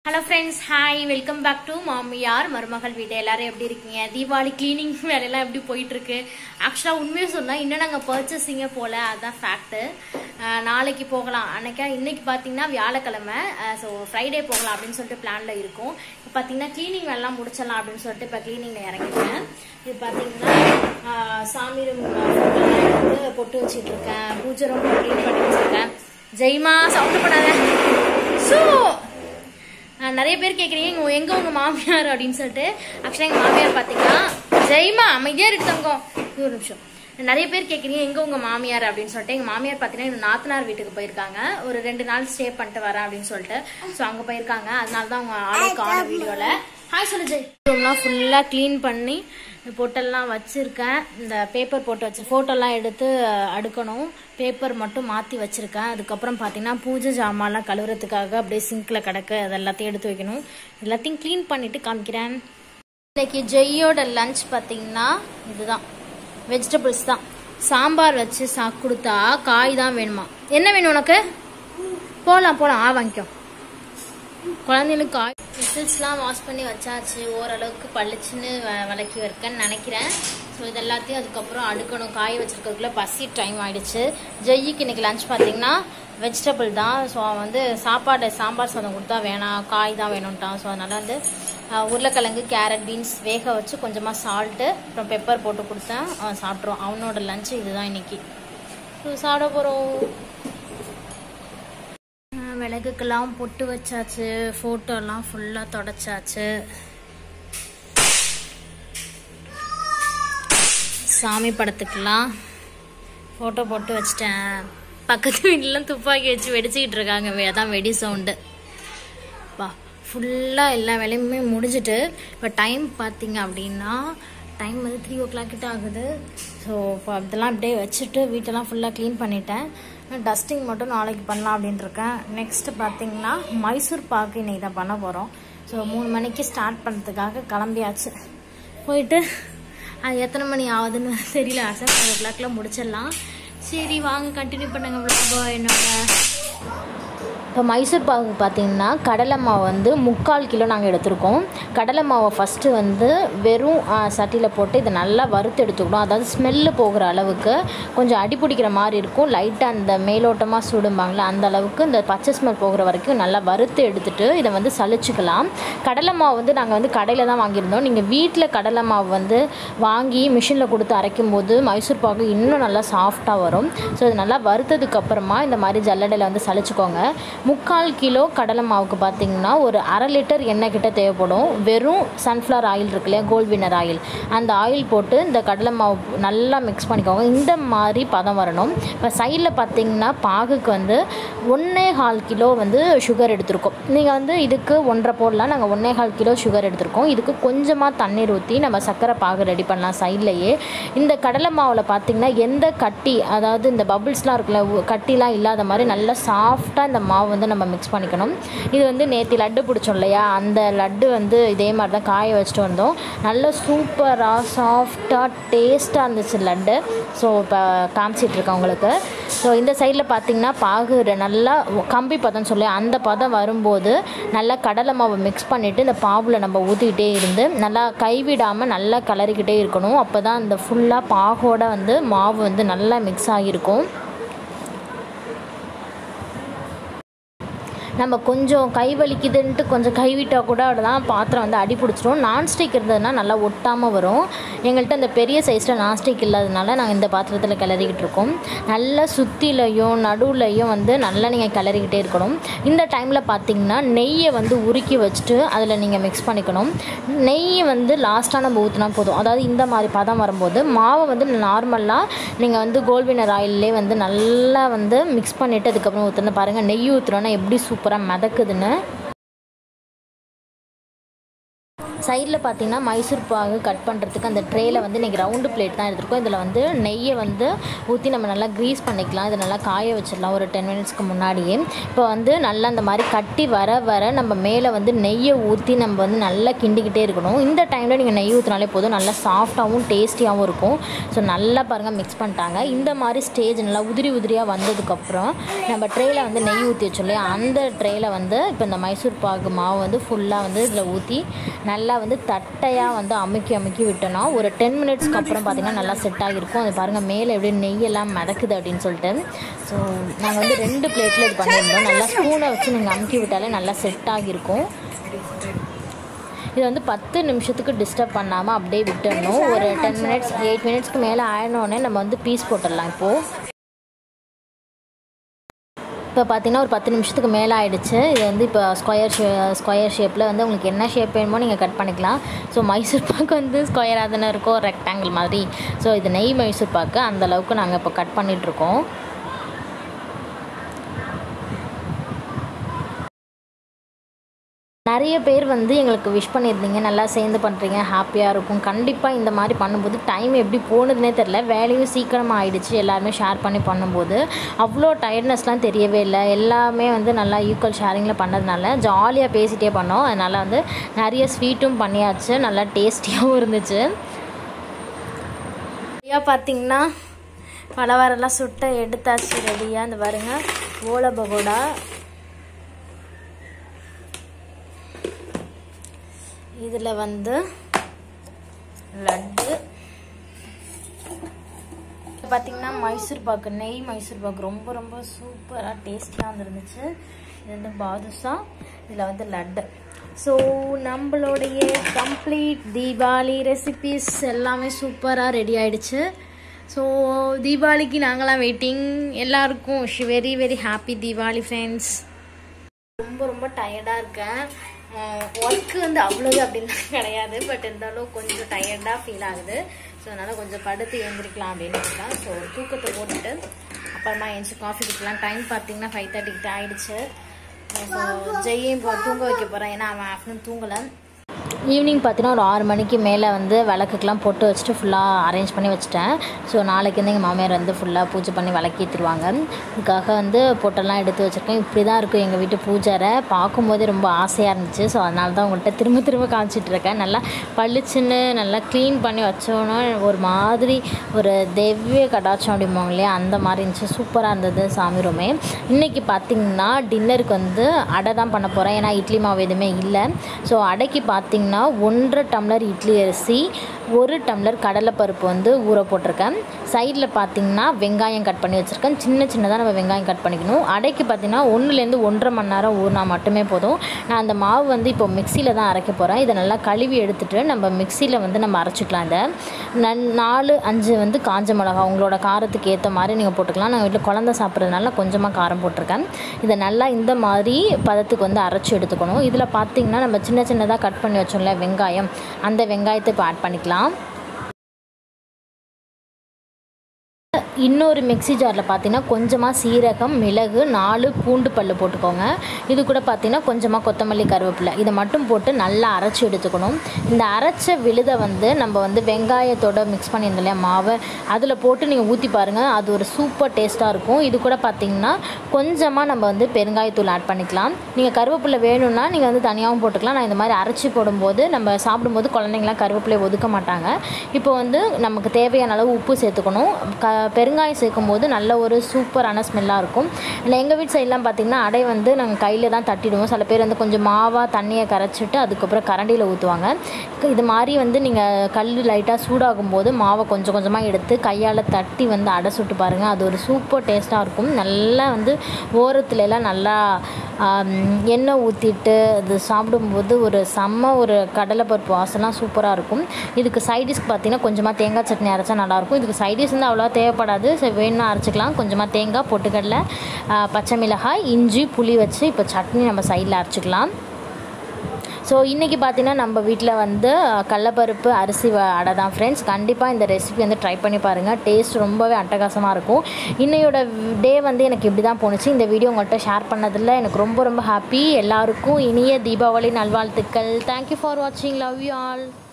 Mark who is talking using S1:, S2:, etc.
S1: hello friends hi welcome back to மாமியார் மருமகள் வீடு எல்லாரும் எப்படி இருக்கீங்க தீபாவளி கிளீனிங் வேலையெல்லாம் எப்படி போயிட்டு இருக்கு ஆக்சுவலாக உண்மையை சொன்னால் இன்னும் நாங்கள் பர்ச்சேசிங்கே போகல அதுதான் ஃபேக்ட்டு நாளைக்கு போகலாம் அன்னைக்கா இன்னைக்கு பார்த்தீங்கன்னா வியாழக்கிழமை ஸோ ஃப்ரைடே போகலாம் அப்படின்னு சொல்லிட்டு பிளானில் இருக்கும் இப்போ பார்த்தீங்கன்னா க்ளீனிங் வேலைலாம் முடிச்சிடலாம் அப்படின்னு சொல்லிட்டு இப்போ க்ளீனிங்கில் இறங்கிட்டேன் இது பார்த்தீங்கன்னா ஆஹ், சாமி room photo எல்லாம் எடுத்து பொட்டு வச்சிட்டு இருக்கேன் பூஜை ரூம் க்ளீன் பண்ணி வச்சிருக்கேன் ஜெய்மா சவுண்ட் பண்ணாத ஸோ ஆஹ் நிறைய பேர் கேட்குறீங்க எங்க எங்க உங்க மாமியார் அப்படின்னு சொல்லிட்டு ஆக்சுவலாக எங்க மாமியார் பார்த்தீங்கன்னா ஜெய்மா அமைதியா இருக்கு தங்கம் இது ஒரு நிமிஷம் நிறைய பேர் கேட்குறீங்க எங்க உங்க மாமியார் அப்படின்னு சொல்லிட்டு எங்க மாமியார் பார்த்தீங்கன்னா எங்க நாத்தனார் வீட்டுக்கு போயிருக்காங்க ஒரு ரெண்டு நாள் ஸ்டே பண்ணிட்டு வரேன் அப்படின்னு சொல்லிட்டு ஸோ அங்க போயிருக்காங்க அதனால தான் அவங்க ஆளே காண வீடியோல ஹாய் சொல்லு ஜெய் ரூம்லாம் ஃபுல்லாக க்ளீன் பண்ணி பொட்டெல்லாம் வச்சிருக்கேன் இந்த பேப்பர் போட்டு வச்சு ஃபோட்டோலாம் எடுத்து அஹ், அடுக்கணும் பேப்பர் மட்டும் மாற்றி வச்சிருக்கேன் அதுக்கப்புறம் பார்த்தீங்கன்னா பூஜை ஜாமான்லாம் கழுவுறதுக்காக அப்படியே சிங்கில் கிடக்கு அது எல்லாத்தையும் எடுத்து வைக்கணும் எல்லாத்தையும் க்ளீன் பண்ணிட்டு காமிக்கிறேன் இன்னைக்கு ஜெய்யோட லஞ்ச் பார்த்தீங்கன்னா இதுதான் வெஜிடபிள்ஸ் தான் சாம்பார் வச்சு சா கொடுத்தா காய் தான் வேணுமா என்ன வேணும் உனக்கு போகலாம் போகலாம் ஆ வாங்கிக்கோ குழந்தைகளுக்கு காய் விசில்ஸ்லாம் வாஷ் பண்ணி வச்சாச்சு ஓரளவுக்கு பளிச்சுன்னு வ- விளக்கி வைக்கன்னு நினைக்கிறேன் ஸோ இது எல்லாத்தையும் அதுக்கப்புறம் அடுக்கணும் காய வச்சிருக்கிறதுக்குள்ள பசி டைம் ஆயிடுச்சு ஜெய்யிக்கு இன்னைக்கு லஞ்ச் பார்த்தீங்கன்னா வெஜிடபிள் தான் ஸோ அவன் வந்து சாப்பாடு சாம்பார் சாதம் கொடுத்தா வேணாம் காய் தான் வேணும்ட்டான் ஸோ அதனால வந்து அஹ், உருளைக்கிழங்கு கேரட் பீன்ஸ் வேக வச்சு கொஞ்சமாக சால்ட்டு அப்புறம் பெப்பர் போட்டு கொடுத்தேன் அவன் சாப்பிட்ருவான் அவனோட லஞ்சு இதுதான் இன்னைக்கு ஸோ சாப்பிட போகிறோம் விளக்குக்கெல்லாம் பொட்டு வச்சாச்சு ஃபோட்டோலாம் ஃபுல்லாக தொடச்சாச்சு சாமி படத்துக்கெல்லாம் ஃபோட்டோ போட்டு வச்சிட்டேன் பக்கத்து வீட்டிலாம் துப்பாக்கி வச்சு வெடிச்சுக்கிட்டு இருக்காங்க வே- அதான் வெடி சவுண்டு பா ஃபுல்லாக எல்லா வேலையுமே முடிஞ்சிட்டு இப்போ டைம் பார்த்தீங்க அப்படின்னா டைம் வந்து த்ரீ ஓ கிளாக் கிட்ட ஆகுது ஸோ இப்போ இதெல்லாம் அப்படியே வச்சுட்டு வீட்டெல்லாம் ஃபுல்லாக க்ளீன் பண்ணிட்டேன் டஸ்டிங் மட்டும் நாளைக்கு பண்ணலாம் அப்படின்ட்டு இருக்கேன் நெக்ஸ்ட்டு பார்த்தீங்கன்னா மைசூர் பாக்கு இன்னைக்கு தான் பண்ண போகிறோம் ஸோ மூணு மணிக்கு ஸ்டார்ட் பண்ணுறதுக்காக கிளம்பியாச்சு போயிட்டு அது எத்தனை மணி ஆகுதுன்னு தெரியல ஆசை ஃபைவ் ஓ கிளாக்ல முடிச்சிடலாம் சரி வாங்க கண்டினியூ பண்ணுங்க vlog-அ என்னோட இப்போ மைசூர் பாகு பார்த்தீங்கன்னா கடலை மாவு வந்து முக்கால் கிலோ நாங்கள் எடுத்திருக்கோம் கடலை மாவை ஃபஸ்ட்டு வந்து வெறும் சட்டியில் போட்டு இதை நல்லா வறுத்து எடுத்துக்கணும் அதாவது ஸ்மெல்லு போகிற அளவுக்கு கொஞ்சம் அடி பிடிக்கிற மாதிரி இருக்கும் லைட்டாக அந்த மேலோட்டமாக சுடும்பாங்களே அந்த அளவுக்கு இந்த பச்சை ஸ்மெல் போகிற வரைக்கும் நல்லா வறுத்து எடுத்துட்டு இதை வந்து சலிச்சுக்கலாம் கடலை மாவு வந்து நாங்கள் வந்து கடையில் தான் வாங்கியிருந்தோம் நீங்கள் வீட்டில் கடலை மாவு வந்து வாங்கி மிஷினில் கொடுத்து அரைக்கும் போது மைசூர் பாகு இன்னும் நல்லா சாஃப்டாக வரும் ஸோ இது நல்லா வறுத்ததுக்கு அப்புறமா இந்த மாதிரி ஜல்லடையில் வந்து சலிச்சுக்கோங்க முக்கால் கிலோ கடலை மாவுக்கு பார்த்தீங்கன்னா ஒரு அரை லிட்டர் எண்ணெய் கிட்ட தேவைப்படும் வெறும் சன்ஃப்ளவர் ஆயில் இருக்கு இல்லையா கோல்ட் வினர் ஆயில் அந்த ஆயில் போட்டு இந்த கடலை மாவு நல்லா மிக்ஸ் பண்ணிக்கோங்க இந்த மாதிரி பதம் வரணும் இப்போ சைடில் பார்த்தீங்கன்னா பாகுக்கு வந்து ஒன்றே கால் கிலோ வந்து சுகர் எடுத்திருக்கோம் நீங்கள் வந்து இதுக்கு ஒன்றரை போடலாம் நாங்கள் ஒன்றே கால் கிலோ சுகர் எடுத்திருக்கோம் இதுக்கு கொஞ்சமாக தண்ணீர் ஊற்றி நம்ம சர்க்கரை பாகு ரெடி பண்ணலாம் சைட்லேயே இந்த கடலை மாவில் பார்த்தீங்கன்னா எந்த கட்டி அதாவது இந்த பபிள்ஸ்லாம் இருக்குல்ல உ- கட்டிலாம் இல்லாத மாதிரி நல்லா சாஃப்டாக இந்த மாவு வந்து நம்ம மிக்ஸ் பண்ணிக்கணும் இது வந்து நேற்று லட்டு பிடிச்சோம் இல்லையா அந்த லட்டு வந்து இதே மாதிரி தான் காய வச்சுட்டு வந்தோம் நல்ல சூப்பராக சாஃப்டாக டேஸ்ட்டாக இருந்துச்சு லட்டு ஸோ இப்போ காமிச்சிட்டு இருக்கேன் உங்களுக்கு ஸோ இந்த சைடில் பார்த்தீங்கன்னா பாகு ரெ- நல்லா கம்பி பதம் சொல்லி அந்த பதம் வரும்போது நல்லா கடலை மாவை மிக்ஸ் பண்ணிவிட்டு இந்த பாவில் நம்ம ஊற்றிக்கிட்டே இருந்து நல்லா கைவிடாமல் நல்லா கிளறிக்கிட்டே இருக்கணும் அப்போ தான் அந்த ஃபுல்லாக பாகோட வந்து மாவு வந்து நல்லா மிக்ஸ் ஆகியிருக்கும் நம்ம கொஞ்சம் கை வலிக்குதுன்ட்டு கொஞ்சம் கைவிட்டால் கூட அவ்வளோதான் பாத்திரம் வந்து அடி பிடிச்சிரும் நான்ஸ்டிக் இருந்ததுன்னா நல்லா ஒட்டாமல் வரும் எங்கள்கிட்ட அந்த பெரிய சைஸில் நான்ஸ்டிக் இல்லாததுனால நாங்கள் இந்த பாத்திரத்தில் கிளறிக்கிட்டு இருக்கோம் நல்லா சுற்றிலையும் நடுவுலையும் வந்து நல்லா நீங்கள் கிளறிக்கிட்டே இருக்கணும் இந்த டைமில் பார்த்தீங்கன்னா நெய்யை வந்து உருக்கி வச்சுட்டு அதில் நீங்கள் மிக்ஸ் பண்ணிக்கணும் நெய் வந்து லாஸ்ட்டாக நம்ம ஊற்றினா போதும் அதாவது இந்த மாதிரி பதம் வரும்போது மாவை வந்து நார்மலாக நீங்கள் வந்து கோல்வினர் ஆயிலே வந்து நல்லா வந்து மிக்ஸ் பண்ணிவிட்டு அதுக்கப்புறம் ஊற்றுன பாருங்கள் நெய் ஊற்றுறோன்னா எப்படி சூப்பராக மிதக்குதுன்னு சைடில் பார்த்தீங்கன்னா மைசூர் பாகு கட் பண்ணுறதுக்கு அந்த ட்ரேயில் வந்து இன்றைக்கி ரவுண்டு பிளேட் தான் எடுத்துருக்கோம் இதில் வந்து நெய்யை வந்து ஊற்றி நம்ம நல்லா க்ரீஸ் பண்ணிக்கலாம் இதை நல்லா காய வச்சிடலாம் ஒரு டென் மினிட்ஸ்க்கு முன்னாடியே இப்போ வந்து நல்லா அந்த மாதிரி கட்டி வர வர நம்ம மேலே வந்து நெய்யை ஊற்றி நம்ம வந்து நல்லா கிண்டிக்கிட்டே இருக்கணும் இந்த டைமில் நீங்கள் நெய் ஊற்றினாலே போதும் நல்லா சாஃப்டாகவும் டேஸ்டியாகவும் இருக்கும் ஸோ நல்லா பாருங்கள் மிக்ஸ் பண்ணிட்டாங்க இந்த மாதிரி ஸ்டேஜ் நல்லா உதிரி உதிரியாக வந்ததுக்கப்புறம் நம்ம ட்ரேயில் வந்து நெய் ஊற்றி வச்சோம் இல்லையா அந்த ட்ரேயில் வந்து இப்போ இந்த மைசூர் பாகு மாவு வந்து ஃபுல்லாக வந்து இதில் ஊற்றி நல்லா வந்து தட்டையாக வந்து அமுக்கி அமுக்கி விட்டோன்னா ஒரு டென் மினிட்ஸ்க்கு அப்புறம் பார்த்திங்கன்னா நல்லா செட் ஆகிருக்கும் அது பாருங்கள் மேலே எப்படி நெய்யெல்லாம் மிதக்குது அப்படின்னு சொல்லிட்டு ஸோ நாங்கள் வந்து ரெண்டு பிளேட்டில் இது பண்ணியிருந்தோம் நல்லா ஸ்பூனை வச்சு நீங்கள் அமுக்கி விட்டாலே நல்லா செட் ஆகியிருக்கும் இது வந்து பத்து நிமிஷத்துக்கு டிஸ்டர்ப் பண்ணாமல் அப்படியே விட்டுடணும் ஒரு டென் மினிட்ஸ் எயிட் மினிட்ஸ்க்கு மேலே ஆயினோடனே நம்ம வந்து பீஸ் போட்டுடலாம் இப்போது இப்போ பார்த்தீங்கன்னா ஒரு பத்து நிமிஷத்துக்கு மேலே ஆயிடுச்சு இது வந்து இப்போ ஸ்கொயர் ஷே ஸ்கொயர் ஷேப்பில் வந்து உங்களுக்கு என்ன ஷேப் வேணுமோ நீங்கள் கட் பண்ணிக்கலாம் ஸோ மைசூர் பாக்கு வந்து ஸ்கொயராக தானே இருக்கும் ரெக்டாங்கிள் மாதிரி ஸோ இது நெய் மைசூர் பாக்கு அந்த அளவுக்கு நாங்கள் இப்போ கட் பண்ணிகிட்ருக்கோம் நிறைய பேர் வந்து எங்களுக்கு விஷ் பண்ணியிருந்தீங்க நல்லா சேர்ந்து பண்ணுறீங்க ஹாப்பியாக இருக்கும் கண்டிப்பாக இந்த மாதிரி பண்ணும்போது டைம் எப்படி போனதுனே தெரில வேலையும் சீக்கிரமாக ஆயிடுச்சு எல்லாருமே ஷேர் பண்ணி பண்ணும்போது அவ்வளோ டயர்ட்னஸ்லாம் தெரியவே இல்லை எல்லாமே வந்து நல்லா ஈக்குவல் ஷேரிங்கில் பண்ணதுனால ஜாலியாக பேசிகிட்டே பண்ணோம் அதனால் வந்து நிறைய ஸ்வீட்டும் பண்ணியாச்சு நல்லா டேஸ்டியாகவும் இருந்துச்சு ரெடியாக பார்த்தீங்கன்னா பலவாரெல்லாம் சுட்ட எடுத்தாச்சு ரெடியாக இந்த பாருங்க ஓலை பகோடா இதில் வந்து லட்டு பார்த்தீங்கன்னா மைசூர் பாக்கு நெய் மைசூர் பாக்கு ரொம்ப ரொம்ப சூப்பராக டேஸ்டியாக வந்துருந்துச்சு இது வந்து பாதுஷா இதில் வந்து லட்டு ஸோ நம்மளுடைய கம்ப்ளீட் தீபாவளி ரெசிபிஸ் எல்லாமே சூப்பராக ரெடி ஆயிடுச்சு ஸோ தீபாவளிக்கு நாங்களாம் வெயிட்டிங் எல்லாருக்கும் very very happy Deepavali friends ரொம்ப ரொம்ப டயர்டாக இருக்கேன் ஒர்க்கு வந்து அவ்வளோது அப்படின்லாம் கிடையாது பட் இருந்தாலும் கொஞ்சம் டயர்டாக ஃபீல் ஆகுது ஸோ அதனால் கொஞ்சம் படுத்து எழுந்திரிக்கலாம் அப்படின்னு இருக்கேன் ஸோ ஒரு தூக்கத்தை போட்டுட்டு அப்புறமா எழுந்துச்சு காஃபி குடிக்கலாம் டைம் பார்த்தீங்கன்னா ஃபைவ் தேர்ட்டிக்கிட்ட ஆயிடுச்சு ஸோ ஜெய்யும் இப்போ தூங்க வைக்க போகிறேன் ஏன்னா அவன் ஆஃப்டர்நூன் தூங்கலை ஈவினிங் பார்த்தீங்கன்னா ஒரு ஆறு மணிக்கு மேலே வந்து விளக்குக்கெலாம் போட்டு வச்சுட்டு ஃபுல்லாக அரேஞ்ச் பண்ணி வச்சுட்டேன் ஸோ நாளைக்கு வந்து எங்கள் மாமியார் வந்து ஃபுல்லாக பூஜை பண்ணி விளக்கேற்றிடுவாங்க இதுக்காக வந்து பொட்டெல்லாம் எடுத்து வச்சுருக்கேன் இப்படி தான் இருக்கும் எங்கள் வீட்டு பூஜாரை பார்க்கும்போதே ரொம்ப ஆசையாக இருந்துச்சு ஸோ அதனால தான் உங்கள்கிட்ட திரும்ப திரும்ப காமிச்சிட்டு இருக்கேன் நல்லா பளிச்சுன்னு நல்லா க்ளீன் பண்ணி வச்சோன்னா ஒரு மாதிரி ஒரு தெவ்ய கடாட்சம் அப்படிம்பாங்க இல்லையா அந்த மாதிரி இருந்துச்சு சூப்பராக இருந்தது சாமி ரூமே இன்றைக்கி பார்த்தீங்கன்னா டின்னருக்கு வந்து அடை தான் பண்ண போகிறேன் ஏன்னா இட்லி மாவு எதுவுமே இல்லை ஸோ அடைக்கு பார்த்தீங்கன்னா ஒன்றரை டம்ளர் இட்லி அரிசி ஒரு டம்ளர் கடலைப்பருப்பு வந்து ஊற போட்டிருக்கேன் சைடில் பார்த்தீங்கன்னா வெங்காயம் கட் பண்ணி வச்சுருக்கேன் சின்ன சின்னதாக நம்ம வெங்காயம் கட் பண்ணிக்கணும் அடைக்கு பார்த்தீங்கன்னா ஒன்றுலேருந்து ஒன்றரை மணி நேரம் ஊறினா மட்டுமே போதும் நான் அந்த மாவு வந்து இப்போ மிக்சியில் தான் அரைக்க போகிறேன் இதை நல்லா கழுவி எடுத்துகிட்டு நம்ம மிக்சியில் வந்து நம்ம அரைச்சிக்கலாம் இதை நன் நாலு அஞ்சு வந்து காஞ்ச மிளகா உங்களோட காரத்துக்கு ஏற்ற மாதிரி நீங்கள் போட்டுக்கலாம் நான் வீட்டில் குழந்த சாப்பிட்றதுனால கொஞ்சமாக காரம் போட்டிருக்கேன் இதை நல்லா இந்த மாதிரி பதத்துக்கு வந்து அரைச்சி எடுத்துக்கணும் இதில் பார்த்தீங்கன்னா நம்ம சின்ன சின்னதாக கட் பண்ணி வச்சோம்ல வெங்காயம் அந்த வெங்காயத்தை இப்போ ஆட் பண்ணிக்கலாம் இன்னொரு மிக்ஸி ஜாரில் பார்த்தீங்கன்னா கொஞ்சமாக சீரகம் மிளகு நாலு பூண்டு பல் போட்டுக்கோங்க இது கூட பார்த்தீங்கன்னா கொஞ்சமாக கொத்தமல்லி கருவேப்பிலை இதை மட்டும் போட்டு நல்லா அரைச்சி எடுத்துக்கணும் இந்த அரைச்ச விழுதை வந்து நம்ம வந்து வெங்காயத்தோட மிக்ஸ் பண்ணியிருந்தோம் இல்லையா மாவை அதில் போட்டு நீங்கள் ஊற்றி பாருங்கள் அது ஒரு சூப்பர் டேஸ்ட்டாக இருக்கும் இது கூட பார்த்தீங்கன்னா கொஞ்சமாக நம்ம வந்து பெருங்காயத்தூள் ஆட் பண்ணிக்கலாம் நீங்கள் கருவேப்பிலை வேணும்னா நீங்கள் வந்து தனியாகவும் போட்டுக்கலாம் நான் இந்த மாதிரி அரைச்சி போடும்போது நம்ம சாப்பிடும்போது குழந்தைங்களாம் கருவேப்பிலை ஒதுக்க மாட்டாங்க இப்போ வந்து நமக்கு தேவையான அளவு உப்பு சேர்த்துக்கணும் க பெருங்காயம் சேர்க்கும் போது நல்ல ஒரு சூப்பரான ஸ்மெல்லாக இருக்கும் இல்லை எங்கள் வீட்டு சைட்லாம் பார்த்திங்கன்னா அடை வந்து நாங்கள் கையில் தான் தட்டிடுவோம் சில பேர் வந்து கொஞ்சம் மாவாக தண்ணியை கரைச்சிட்டு அதுக்கப்புறம் கரண்டியில் ஊற்றுவாங்க இது மாதிரி வந்து நீங்கள் கல் லைட்டாக சூடாகும் போது மாவை கொஞ்சம் கொஞ்சமாக எடுத்து கையால் தட்டி வந்து அடை சுட்டு பாருங்கள் அது ஒரு சூப்பர் டேஸ்ட்டாக இருக்கும் நல்லா வந்து ஓரத்துல எல்லாம் நல்லா ஆம், எண்ணெய் ஊற்றிட்டு அது சாப்பிடும்போது ஒரு செம்ம ஒரு கடலைப்பருப்பு வாசம்லாம் சூப்பராக இருக்கும் இதுக்கு சைடிஷ்க்கு பார்த்தீங்கன்னா கொஞ்சமாக தேங்காய் சட்னி அரைச்சா நல்லாயிருக்கும் இதுக்கு சைடிஷ் வந்து அவ்வளோவா தேவைப்படாது சரி வேணும்னா அரைச்சிக்கலாம் கொஞ்சமாக தேங்காய் பொட்டுக்கடலை ஆ, பச்சை மிளகாய் இஞ்சி புளி வச்சு இப்போ சட்னி நம்ம சைடில் அரைச்சிக்கலாம் ஸோ இன்றைக்கி பார்த்தீங்கன்னா நம்ம வீட்டில் வந்து கடலப்பருப்பு அரிசி வ- அடை தான் ஃப்ரெண்ட்ஸ் கண்டிப்பாக இந்த ரெசிபி வந்து ட்ரை பண்ணி பாருங்கள் டேஸ்ட் ரொம்பவே அட்டகாசமாக இருக்கும் இன்னையோட டே வந்து எனக்கு இப்படி தான் போணுச்சு இந்த வீடியோ உங்கள்கிட்ட ஷேர் பண்ணதில் எனக்கு ரொம்ப ரொம்ப ஹாப்பி எல்லாருக்கும் இனிய தீபாவளி நல்வாழ்த்துக்கள் தேங்க்யூ ஃபார் வாட்சிங் லவ் யூ ஆல்